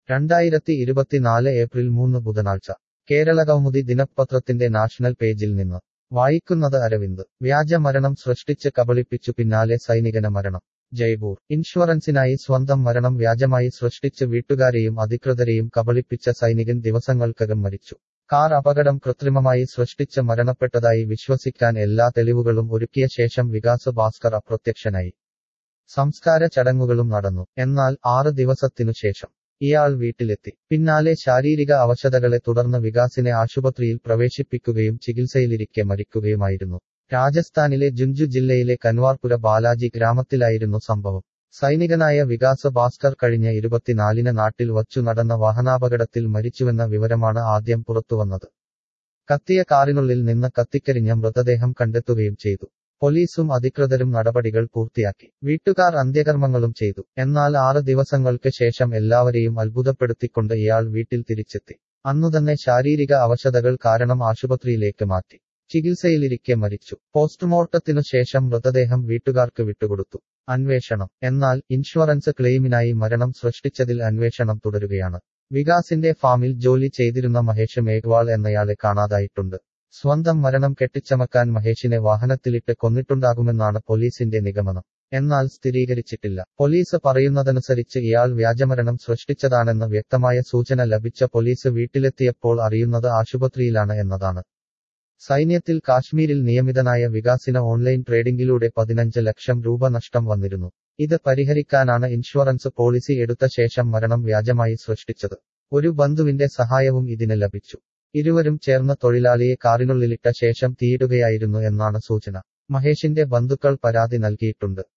രണ്ടായിരത്തി ഇരുപത്തിനാല് ഏപ്രിൽ മൂന്ന് ബുധനാഴ്ച കേരളകൗമുദി ദിനപത്രത്തിന്റെ നാഷണൽ പേജിൽ നിന്ന് വായിക്കുന്നത് അരവിന്ദ് വ്യാജ മരണം സൃഷ്ടിച്ച് കബളിപ്പിച്ചു പിന്നാലെ സൈനികന മരണം ജയ്പൂർ ഇൻഷുറൻസിനായി സ്വന്തം മരണം വ്യാജമായി സൃഷ്ടിച്ച് വീട്ടുകാരെയും അധികൃതരെയും കബളിപ്പിച്ച സൈനികൻ ദിവസങ്ങൾക്കകം മരിച്ചു കാർ അപകടം കൃത്രിമമായി സൃഷ്ടിച്ച് മരണപ്പെട്ടതായി വിശ്വസിക്കാൻ എല്ലാ തെളിവുകളും ഒരുക്കിയ ശേഷം വികാസ് ഭാസ്കർ അപ്രത്യക്ഷനായി സംസ്കാര ചടങ്ങുകളും നടന്നു എന്നാൽ ആറ് ദിവസത്തിനു ശേഷം ഇയാൾ വീട്ടിലെത്തി പിന്നാലെ ശാരീരിക അവശതകളെ തുടർന്ന് വികാസിനെ ആശുപത്രിയിൽ പ്രവേശിപ്പിക്കുകയും ചികിത്സയിലിരിക്കെ മരിക്കുകയുമായിരുന്നു രാജസ്ഥാനിലെ ജുഞ്ചു ജില്ലയിലെ കൻവാർപുര ബാലാജി ഗ്രാമത്തിലായിരുന്നു സംഭവം സൈനികനായ വികാസ് ഭാസ്കർ കഴിഞ്ഞ ഇരുപത്തിനാലിന് നാട്ടിൽ വച്ചു നടന്ന വാഹനാപകടത്തിൽ മരിച്ചുവെന്ന വിവരമാണ് ആദ്യം പുറത്തുവന്നത് കത്തിയ കാറിനുള്ളിൽ നിന്ന് കത്തിക്കരിഞ്ഞ മൃതദേഹം കണ്ടെത്തുകയും ചെയ്തു പോലീസും അധികൃതരും നടപടികൾ പൂർത്തിയാക്കി വീട്ടുകാർ അന്ത്യകർമ്മങ്ങളും ചെയ്തു എന്നാൽ ആറ് ദിവസങ്ങൾക്ക് ശേഷം എല്ലാവരെയും അത്ഭുതപ്പെടുത്തിക്കൊണ്ട് ഇയാൾ വീട്ടിൽ തിരിച്ചെത്തി അന്നുതന്നെ ശാരീരിക അവശതകൾ കാരണം ആശുപത്രിയിലേക്ക് മാറ്റി ചികിത്സയിലിരിക്കെ മരിച്ചു പോസ്റ്റ്മോർട്ടത്തിനു ശേഷം മൃതദേഹം വീട്ടുകാർക്ക് വിട്ടുകൊടുത്തു അന്വേഷണം എന്നാൽ ഇൻഷുറൻസ് ക്ലെയിമിനായി മരണം സൃഷ്ടിച്ചതിൽ അന്വേഷണം തുടരുകയാണ് വികാസിന്റെ ഫാമിൽ ജോലി ചെയ്തിരുന്ന മഹേഷ് മേഘ്വാൾ എന്നയാളെ കാണാതായിട്ടുണ്ട് സ്വന്തം മരണം കെട്ടിച്ചമക്കാൻ മഹേഷിനെ വാഹനത്തിലിട്ട് കൊന്നിട്ടുണ്ടാകുമെന്നാണ് പോലീസിന്റെ നിഗമനം എന്നാൽ സ്ഥിരീകരിച്ചിട്ടില്ല പോലീസ് പറയുന്നതനുസരിച്ച് ഇയാൾ വ്യാജമരണം സൃഷ്ടിച്ചതാണെന്ന് വ്യക്തമായ സൂചന ലഭിച്ച പോലീസ് വീട്ടിലെത്തിയപ്പോൾ അറിയുന്നത് ആശുപത്രിയിലാണ് എന്നതാണ് സൈന്യത്തിൽ കാശ്മീരിൽ നിയമിതനായ വികാസിന് ഓൺലൈൻ ട്രേഡിംഗിലൂടെ പതിനഞ്ച് ലക്ഷം രൂപ നഷ്ടം വന്നിരുന്നു ഇത് പരിഹരിക്കാനാണ് ഇൻഷുറൻസ് പോളിസി എടുത്ത ശേഷം മരണം വ്യാജമായി സൃഷ്ടിച്ചത് ഒരു ബന്ധുവിന്റെ സഹായവും ഇതിന് ലഭിച്ചു ഇരുവരും ചേർന്ന് തൊഴിലാളിയെ കാറിനുള്ളിലിട്ട ശേഷം തീയിടുകയായിരുന്നു എന്നാണ് സൂചന മഹേഷിന്റെ ബന്ധുക്കൾ പരാതി നൽകിയിട്ടുണ്ട്